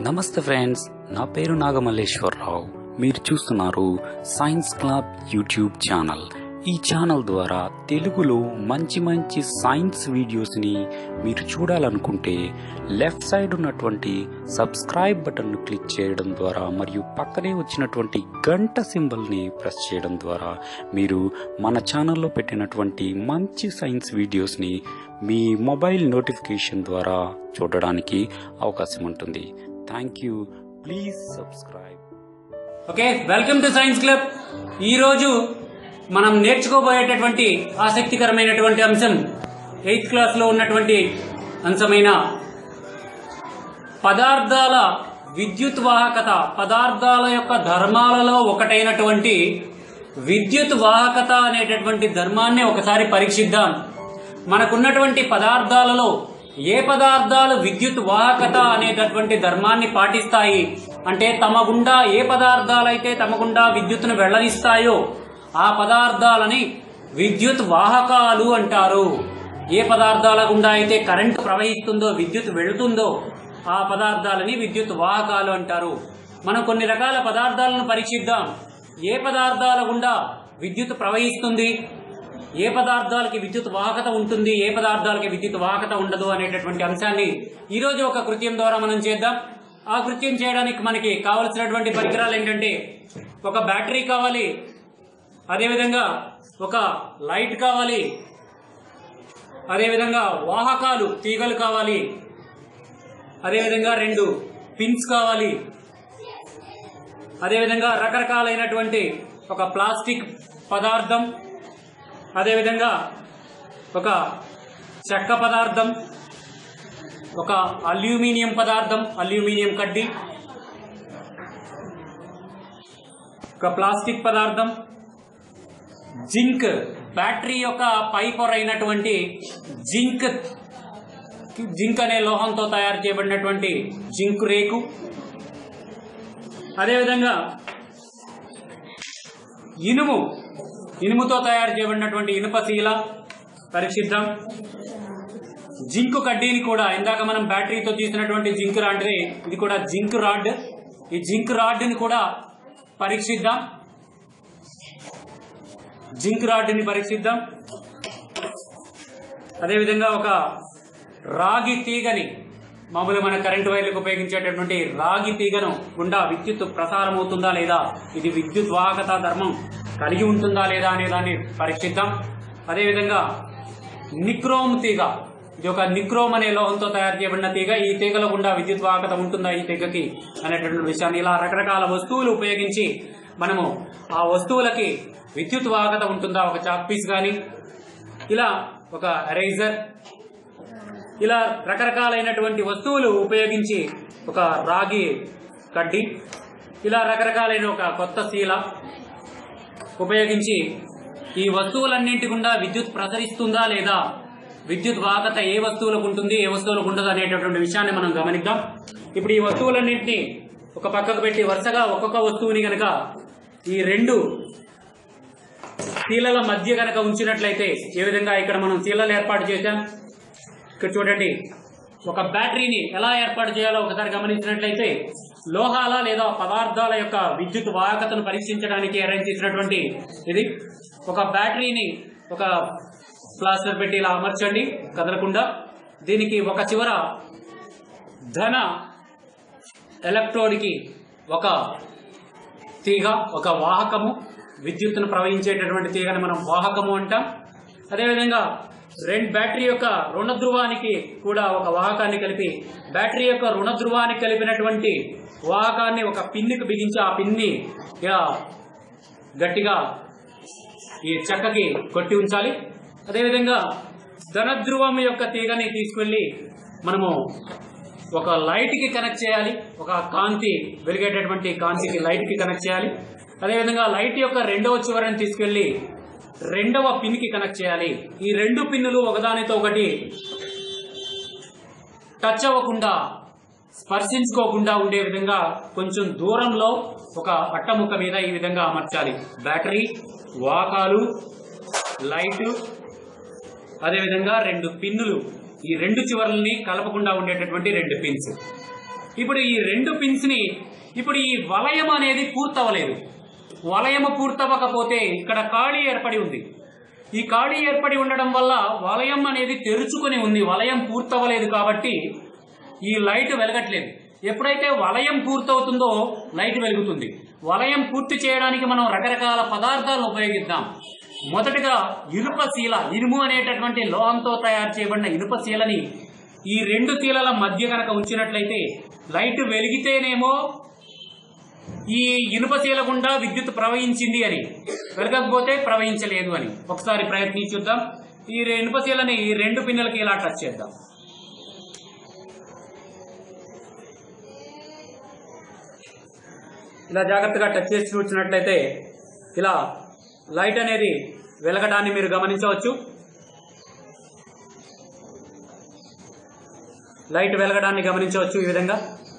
నమస్తే ఫ్రెండ్స్ నా పేరు నాగమల్లేశ్వరరావు మీరు చూస్తున్నారు సైన్స్ క్లబ్ యూట్యూబ్ ఛానల్ ఈ ఛానల్ ద్వారా తెలుగులో మంచి మంచి సైన్స్ వీడియోస్ని మీరు చూడాలనుకుంటే లెఫ్ట్ సైడ్ ఉన్నటువంటి సబ్స్క్రైబ్ బటన్ను క్లిక్ చేయడం ద్వారా మరియు పక్కనే వచ్చినటువంటి గంట సింబల్ని ప్రెస్ చేయడం ద్వారా మీరు మన ఛానల్లో పెట్టినటువంటి మంచి సైన్స్ వీడియోస్ని మీ మొబైల్ నోటిఫికేషన్ ద్వారా చూడడానికి అవకాశం ఉంటుంది thank you please subscribe okay welcome to science club ఈ రోజు మనం నేర్చుకోబోయేటటువంటి ఆసక్తికరమైనటువంటి అంశం ఎయిత్ క్లాస్ లో ఉన్నటువంటి అంశమైన పదార్థాల విద్యుత్ వాహకత పదార్థాల యొక్క ధర్మాలలో ఒకటైనటువంటి విద్యుత్ వాహకత అనేటటువంటి ధర్మాన్ని ఒకసారి పరీక్షిద్దాం మనకున్నటువంటి పదార్థాలలో ఏ పదార్థాలు విద్యుత్ వాహకత అనేటటువంటి ధర్మాన్ని పాటిస్తాయి అంటే తమ గుండా ఏ పదార్థాలైతే తమ గుండా విద్యుత్తును వెళ్లనిస్తాయో ఆ పదార్థాలని విద్యుత్ వాహకాలు అంటారు ఏ పదార్థాల గుండా అయితే కరెంటు ప్రవహిస్తుందో విద్యుత్ వెళుతుందో ఆ పదార్థాలని విద్యుత్ వాహకాలు అంటారు మనం కొన్ని రకాల పదార్థాలను పరీక్షిద్దాం ఏ పదార్థాల గుండా విద్యుత్ ప్రవహిస్తుంది ఏ పదార్థాలకి విద్యుత్ వాహకత ఉంటుంది ఏ పదార్థాలకి విద్యుత్ వాహకత ఉండదు అనేటటువంటి అంశాన్ని ఈ రోజు ఒక కృత్యం ద్వారా మనం చేద్దాం ఆ కృత్యం చేయడానికి మనకి కావలసినటువంటి పరికరాలు ఏంటంటే ఒక బ్యాటరీ కావాలి అదేవిధంగా ఒక లైట్ కావాలి అదేవిధంగా వాహకాలు తీగలు కావాలి అదేవిధంగా రెండు పిన్స్ కావాలి అదేవిధంగా రకరకాలైనటువంటి ఒక ప్లాస్టిక్ పదార్థం అదేవిధంగా ఒక చెక్క పదార్థం ఒక అల్యూమినియం పదార్థం అల్యూమినియం కడ్డీ ఒక ప్లాస్టిక్ పదార్థం జింక్ బ్యాటరీ యొక్క పై పొర అయినటువంటి జింక్ జింక్ అనే లోహంతో తయారు చేయబడినటువంటి జింక్ రేకు అదేవిధంగా ఇనుము ఇనుముతో తయారు చేయబడినటువంటి ఇనుప శీల పరీక్షిద్దాం జింక్ కడ్డీని కూడా ఇందాక మనం బ్యాటరీతో తీసినటువంటి జింక్ లాంటిది ఇది కూడా జింక్ రాడ్ ఈ జింక్ రాడ్ని కూడా పరీక్షిద్దాం జింక్ రాడ్ని పరీక్షిద్దాం అదేవిధంగా ఒక రాగి తీగని మామూలు మన కరెంటు వైర్లకు ఉపయోగించేటటువంటి రాగి తీగను గుండా విద్యుత్ ప్రసారం అవుతుందా లేదా ఇది విద్యుత్ వాహకత ధర్మం కలిగి ఉంటుందా లేదా అనే దాన్ని పరీక్షిద్దాం అదేవిధంగా నిక్రోమ్ తీగ ఇది ఒక నిక్రోమ్ అనే లోహంతో తయారు చేయబడిన తీగ ఈ తీగల గుండా విద్యుత్ వాహకత ఉంటుందా ఈ తీగకి అనేటటువంటి విషయాన్ని ఇలా రకరకాల వస్తువులు ఉపయోగించి మనము ఆ వస్తువులకి విద్యుత్ వాహకత ఉంటుందా ఒక చాక్ పీస్ కానీ ఇలా ఒక ఎరైజర్ ఇలా రకరకాలైనటువంటి వస్తువులు ఉపయోగించి ఒక రాగి కడ్డీ ఇలా రకరకాలైన ఒక కొత్త శీల ఉపయోగించి ఈ వస్తువులన్నింటి గుండా విద్యుత్ ప్రసరిస్తుందా లేదా విద్యుత్ వాహకత ఏ వస్తువులకు ఉంటుంది ఏ వస్తువులకు ఉండదు అనేటటువంటి విషయాన్ని మనం గమనిద్దాం ఇప్పుడు ఈ వస్తువులన్నింటినీ ఒక పక్కకు పెట్టి వరుసగా ఒక్కొక్క వస్తువుని గనక ఈ రెండు శీలల మధ్య గనక ఉంచినట్లయితే ఏ విధంగా ఇక్కడ మనం శీలలు ఏర్పాటు చేశాం ఇక్కడ చూడండి ఒక బ్యాటరీని ఎలా ఏర్పాటు చేయాలో ఒకసారి గమనించినట్లయితే లోహాల లేదా పదార్థాల యొక్క విద్యుత్ వాహకతను పరీక్షించడానికి అరేంజ్ చేసినటువంటి ఇది ఒక బ్యాటరీని ఒక ప్లాస్టర్ పెట్టి ఇలా అమర్చండి కదలకుండా దీనికి ఒక చివర ధన ఎలక్ట్రోడ్కి ఒక తీగ ఒక వాహకము విద్యుత్తును ప్రవహించేటటువంటి తీగని మనం వాహకము అంటాం అదేవిధంగా రెండు బ్యాటరీ యొక్క రుణ ధ్రువానికి కూడా ఒక వాహకాన్ని కలిపి బ్యాటరీ యొక్క రుణ ధ్రువానికి కలిపినటువంటి వాహకాన్ని ఒక పిన్నికి బిగించి ఆ పిన్ని ఇలా గట్టిగా ఈ చెక్కకి కొట్టి ఉంచాలి అదేవిధంగా ధనధ్రువం యొక్క తీగని తీసుకెళ్లి మనము ఒక లైట్ కి కనెక్ట్ చేయాలి ఒక కాంతి వెలిగేటటువంటి కాంతికి లైట్ కి కనెక్ట్ చేయాలి అదేవిధంగా లైట్ యొక్క రెండవ చివరని తీసుకెళ్లి రెండవ పిన్ కి కనెక్ట్ చేయాలి ఈ రెండు పిన్నులు ఒకదానితో ఒకటి టచ్ అవ్వకుండా స్పర్శించుకోకుండా ఉండే విధంగా కొంచెం దూరంలో ఒక అట్టముక్క మీద ఈ విధంగా అమర్చాలి బ్యాటరీ వాకాలు లైట్ అదేవిధంగా రెండు పిన్నులు ఈ రెండు చివర్లని కలపకుండా ఉండేటటువంటి రెండు పిన్స్ ఇప్పుడు ఈ రెండు పిన్స్ ని ఇప్పుడు ఈ వలయం అనేది పూర్తవలేదు వలయము పూర్తవ్వకపోతే ఇక్కడ ఖాళీ ఏర్పడి ఉంది ఈ ఖాళీ ఏర్పడి ఉండడం వల్ల వలయం అనేది తెరుచుకొని ఉంది వలయం పూర్తవ్వలేదు కాబట్టి ఈ లైట్ వెలగట్లేదు ఎప్పుడైతే వలయం పూర్తవుతుందో లైట్ వెలుగుతుంది వలయం పూర్తి చేయడానికి మనం రకరకాల పదార్థాలను ఉపయోగిద్దాం మొదటగా ఇనుప శీల ఇనుము అనేటటువంటి లోహంతో తయారు చేయబడిన ఇనుప శీలని ఈ రెండు శీలల మధ్య కనుక ఉంచినట్లయితే లైట్ వెలిగితేనేమో ఈ ఇనుప శీల గుండా విద్యుత్ ప్రవహించింది అని వెలగకపోతే ప్రవహించలేదు అని ఒకసారి ప్రయత్నించి చూద్దాం ఈ ఇనుప శీలని ఈ రెండు పిన్నెలకి ఇలా టచ్ చేద్దాం ఇలా జాగ్రత్తగా టచ్ చేసి చూసినట్లయితే ఇలా లైట్ అనేది వెలగడాన్ని మీరు గమనించవచ్చు లైట్ వెలగడాన్ని గమనించవచ్చు ఈ విధంగా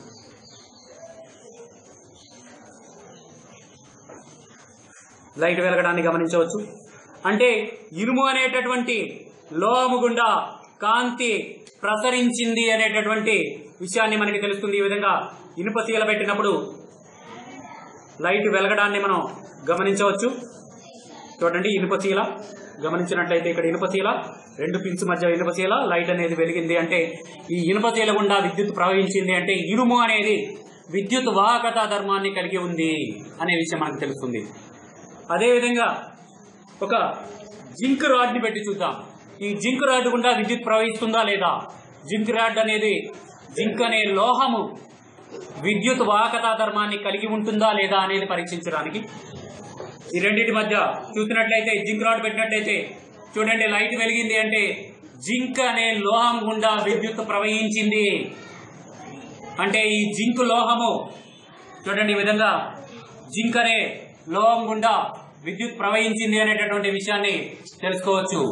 లైట్ వెలగడాన్ని గమనించవచ్చు అంటే ఇనుము అనేటటువంటి లోహము గుండా కాంతి ప్రసరించింది అనేటటువంటి విషయాన్ని మనకి తెలుస్తుంది ఈ విధంగా ఇనుప శీల పెట్టినప్పుడు లైట్ వెలగడాన్ని మనం గమనించవచ్చు చూడండి ఇనుప శీల గమనించినట్లయితే ఇక్కడ ఇనుప శీల రెండు పిన్స్ మధ్య ఇనుప శీల లైట్ అనేది వెలిగింది అంటే ఈ ఇనుప శీల గుండా విద్యుత్ ప్రవహించింది అంటే ఇనుము అనేది విద్యుత్ వాహకత ధర్మాన్ని కలిగి ఉంది అనే విషయం మనకు తెలుస్తుంది అదేవిధంగా ఒక జింక్ రాడ్ ని పెట్టి చూద్దాం ఈ జింక్ రాడ్ గుండా విద్యుత్ ప్రవహిస్తుందా లేదా జింక్ రాడ్ అనేది జింక్ అనే లోహము విద్యుత్ వాహకత ధర్మాన్ని కలిగి ఉంటుందా లేదా అనేది పరీక్షించడానికి ఈ రెండింటి మధ్య చూసినట్లయితే జింక్ రాడ్ పెట్టినట్లయితే చూడండి లైట్ వెలిగింది అంటే జింక్ అనే లోహం గుండా విద్యుత్ ప్రవహించింది అంటే ఈ జింక్ లోహము చూడండి ఈ విధంగా జింక్ అనే లోహం గుండా విద్యుత్ ప్రవహించింది అనేటటువంటి విషయాన్ని తెలుసుకోవచ్చు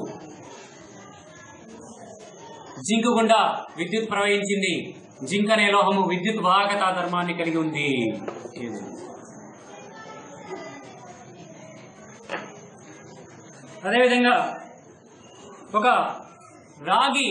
జింక్ గుండా విద్యుత్ ప్రవహించింది జింక్ అనే లోహము విద్యుత్ వాహకత ధర్మాన్ని కలిగి ఉంది అదేవిధంగా ఒక రాగి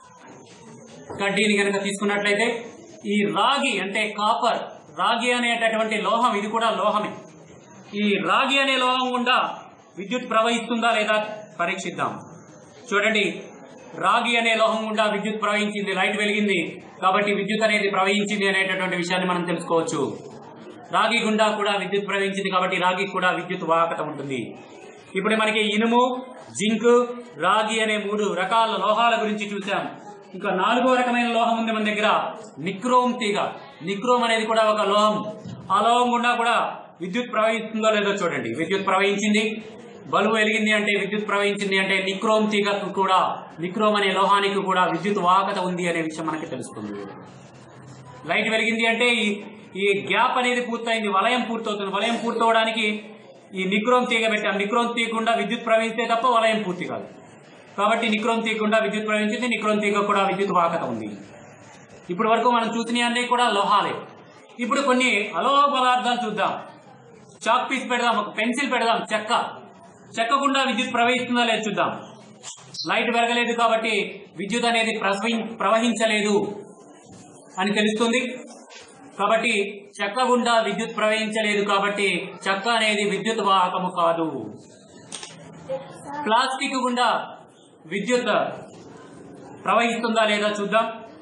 కడ్డీని కనుక తీసుకున్నట్లయితే ఈ రాగి అంటే కాపర్ రాగి అనేటటువంటి లోహం ఇది కూడా లోహమే ఈ రాగి అనే లోహం గుండా విద్యుత్ ప్రవహిస్తుందా లేదా పరీక్షిద్దాం చూడండి రాగి అనే లోహం గుండా విద్యుత్ ప్రవహించింది లైట్ వెలిగింది కాబట్టి విద్యుత్ అనేది ప్రవహించింది అనేటటువంటి విషయాన్ని మనం తెలుసుకోవచ్చు రాగి గుండా కూడా విద్యుత్ ప్రవహించింది కాబట్టి రాగి కూడా విద్యుత్ వాహకత ఉంటుంది ఇప్పుడు మనకి ఇనుము జింక్ రాగి అనే మూడు రకాల లోహాల గురించి చూసాం ఇంకా నాలుగో రకమైన లోహం ఉంది మన దగ్గర నిక్రోమ్ తీగ నిక్రోమ్ అనేది కూడా ఒక లోహం ఆ లోహం గుండా కూడా విద్యుత్ ప్రవహిస్తుందో లేదో చూడండి విద్యుత్ ప్రవహించింది బలుబు వెలిగింది అంటే విద్యుత్ ప్రవహించింది అంటే నిక్రోమ్ తీగకు కూడా నిక్రోమ్ అనే లోహానికి కూడా విద్యుత్ వాహకత ఉంది అనే విషయం మనకి తెలుస్తుంది లైట్ వెలిగింది అంటే ఈ ఈ గ్యాప్ అనేది పూర్తయింది వలయం పూర్తవుతుంది వలయం పూర్తవడానికి ఈ నిక్రోమ్ తీగ పెట్టాం నిక్రోమ్ తీయకుండా విద్యుత్ ప్రవహిస్తే తప్ప వలయం పూర్తి కాదు కాబట్టి నిక్రోమ్ తీయకుండా విద్యుత్ ప్రవహించింది నిక్రోమ్ తీగ కూడా విద్యుత్ వాహకత ఉంది ఇప్పటి వరకు మనం చూసినవి అన్నీ కూడా లోహాలే ఇప్పుడు కొన్ని అలోహ పదార్థాలు చూద్దాం చాక్ పీస్ పెడదాం ఒక పెన్సిల్ పెడదాం చెక్క చెక్క గుండా విద్యుత్ ప్రవహిస్తుందా లేదు చూద్దాం లైట్ వెలగలేదు కాబట్టి విద్యుత్ అనేది ప్రవహి- ప్రవహించలేదు అని తెలుస్తుంది కాబట్టి చెక్క గుండా విద్యుత్ ప్రవహించలేదు కాబట్టి చెక్క అనేది విద్యుత్ వాహకము కాదు ప్లాస్టిక్ గుండా విద్యుత్ ప్రవహిస్తుందా లేదా చూద్దాం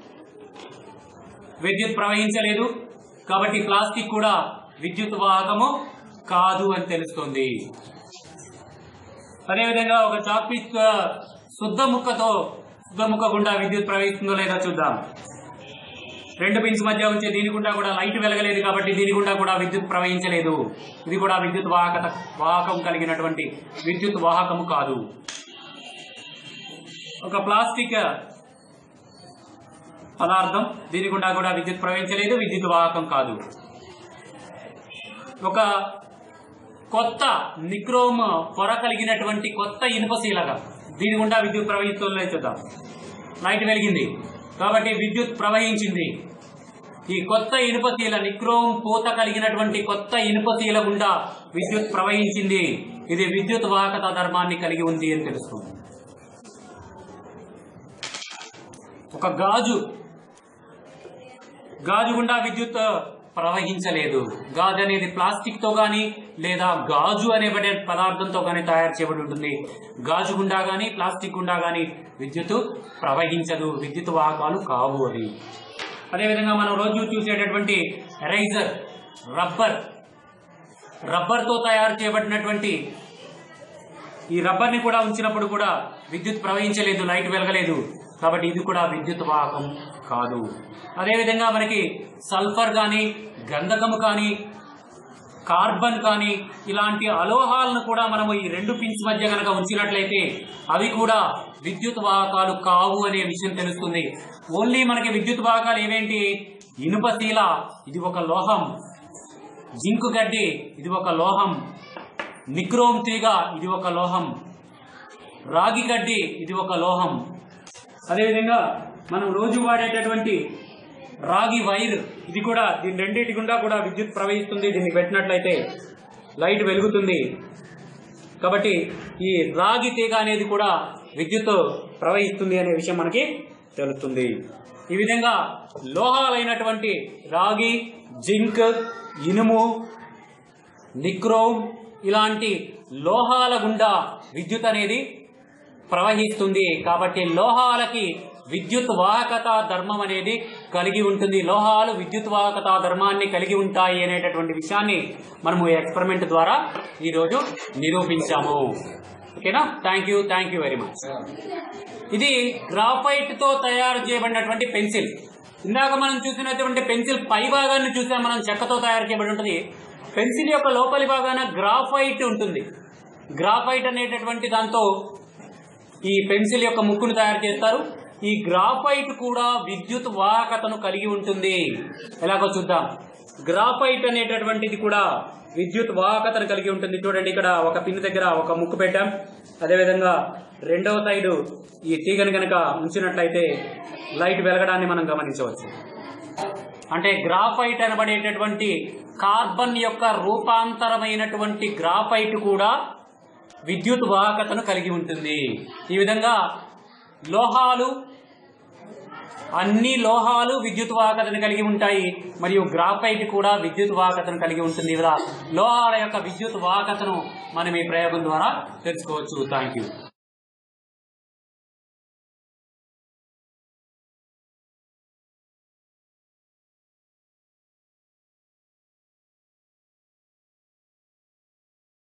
విద్యుత్ ప్రవహించలేదు కాబట్టి ప్లాస్టిక్ కూడా విద్యుత్ వాహకము కాదు అని తెలుస్తుంది అదేవిధంగా ఒక చాక్ పీస్ ఆ, శుద్ధ ముక్కతో శుద్ధ ముక్క గుండా విద్యుత్ ప్రవహిస్తుందో లేదో చూద్దాం రెండు పిన్స్ మధ్య ఉంచే దీని గుండా కూడా లైట్ వెలగలేదు కాబట్టి దీని గుండా కూడా విద్యుత్ ప్రవహించలేదు ఇది కూడా విద్యుత్ వాహకత వాహకం కలిగినటువంటి విద్యుత్ వాహకము కాదు ఒక ప్లాస్టిక్ పదార్థం దీని గుండా కూడా విద్యుత్ ప్రవహించలేదు విద్యుత్ వాహకం కాదు ఒక కొత్త నిక్రోమ్ పొర కలిగినటువంటి కొత్త ఇనుపశీలగా దీని గుండా విద్యుత్ ప్రవహిస్తుందో చూద్దాం లైట్ వెలిగింది కాబట్టి విద్యుత్ ప్రవహించింది ఈ కొత్త ఇనుపశీల నిక్రోమ్ పూత కలిగినటువంటి కొత్త ఇనుపశీల గుండా విద్యుత్ ప్రవహించింది ఇది విద్యుత్ వాహకత ధర్మాన్ని కలిగి ఉంది అని తెలుస్తుంది ఒక గాజు గాజు గుండా విద్యుత్ ప్రవహించలేదు గాజు అనేది ప్లాస్టిక్ తో గాని లేదా గాజు అనేబడే పదార్థంతో గాని తయారు చేయబడి ఉంటుంది గాజు గుండా గాని ప్లాస్టిక్ గుండా గాని విద్యుత్ ప్రవహించదు విద్యుత్ వాహకాలు కావు అవి అదేవిధంగా మనం రోజు చూసేటటువంటి ఎరైజర్ రబ్బర్ రబ్బర్తో తయారు చేయబడినటువంటి ఈ రబ్బర్ని కూడా ఉంచినప్పుడు కూడా విద్యుత్ ప్రవహించలేదు లైట్ వెలగలేదు కాబట్టి ఇది కూడా విద్యుత్ వాహకం కాదు అదేవిధంగా మనకి సల్ఫర్ కానీ గంధకము కానీ కార్బన్ కానీ ఇలాంటి అలోహాలను కూడా మనము ఈ రెండు పిన్స్ మధ్య కనుక ఉంచినట్లయితే అవి కూడా విద్యుత్ వాహకాలు కావు అనే విషయం తెలుస్తుంది ఓన్లీ మనకి విద్యుత్ వాహకాలు ఏవేంటి ఇనుపశీల ఇది ఒక లోహం జింకు గడ్డి ఇది ఒక లోహం నిక్రోమ్ తీగ ఇది ఒక లోహం రాగి గడ్డి ఇది ఒక లోహం అదేవిధంగా మనం రోజు వాడేటటువంటి రాగి వైర్ ఇది కూడా దీని రెండింటి గుండా కూడా విద్యుత్ ప్రవహిస్తుంది దీన్ని పెట్టినట్లయితే లైట్ వెలుగుతుంది కాబట్టి ఈ రాగి తీగ అనేది కూడా విద్యుత్ ప్రవహిస్తుంది అనే విషయం మనకి తెలుస్తుంది ఈ విధంగా లోహాలైనటువంటి రాగి జింక్ ఇనుము నిక్రోమ్ ఇలాంటి లోహాల గుండా విద్యుత్ అనేది ప్రవహిస్తుంది కాబట్టి లోహాలకి విద్యుత్ వాహకత ధర్మం అనేది కలిగి ఉంటుంది లోహాలు విద్యుత్ వాహకత ధర్మాన్ని కలిగి ఉంటాయి అనేటటువంటి విషయాన్ని మనము ఎక్స్పెరిమెంట్ ద్వారా ఈరోజు నిరూపించాము ఓకేనా thank you thank you very much ఇది గ్రాఫైట్ తో తయారు చేయబడినటువంటి పెన్సిల్ ఇందాక మనం చూసినటువంటి పెన్సిల్ పై భాగాన్ని చూసాం మనం చెక్కతో తయారు చేయబడి ఉంటుంది పెన్సిల్ యొక్క లోపలి భాగాన గ్రాఫైట్ ఉంటుంది గ్రాఫైట్ అనేటటువంటి దాంతో ఈ పెన్సిల్ యొక్క ముక్కును తయారు చేస్తారు ఈ గ్రాఫైట్ కూడా విద్యుత్ వాహకతను కలిగి ఉంటుంది ఎలాగో చూద్దాం గ్రాఫైట్ అనేటటువంటిది కూడా విద్యుత్ వాహకతను కలిగి ఉంటుంది చూడండి ఇక్కడ ఒక పిన్ దగ్గర ఒక ముక్కు పెట్టాం అదేవిధంగా రెండవ సైడు ఈ తీగను కనుక ఉంచినట్లయితే లైట్ వెలగడాన్ని మనం గమనించవచ్చు అంటే గ్రాఫైట్ అనబడేటటువంటి కార్బన్ యొక్క రూపాంతరమైనటువంటి గ్రాఫైట్ కూడా విద్యుత్ వాహకతను కలిగి ఉంటుంది ఈ విధంగా లోహాలు అన్ని లోహాలు విద్యుత్ వాహకతను కలిగి ఉంటాయి మరియు గ్రాఫైట్ కూడా విద్యుత్ వాహకతను కలిగి ఉంటుంది ఇలా లోహాల యొక్క విద్యుత్ వాహకతను మనం ఈ ప్రయోగం ద్వారా తెలుసుకోవచ్చు థ్యాంక్ యూ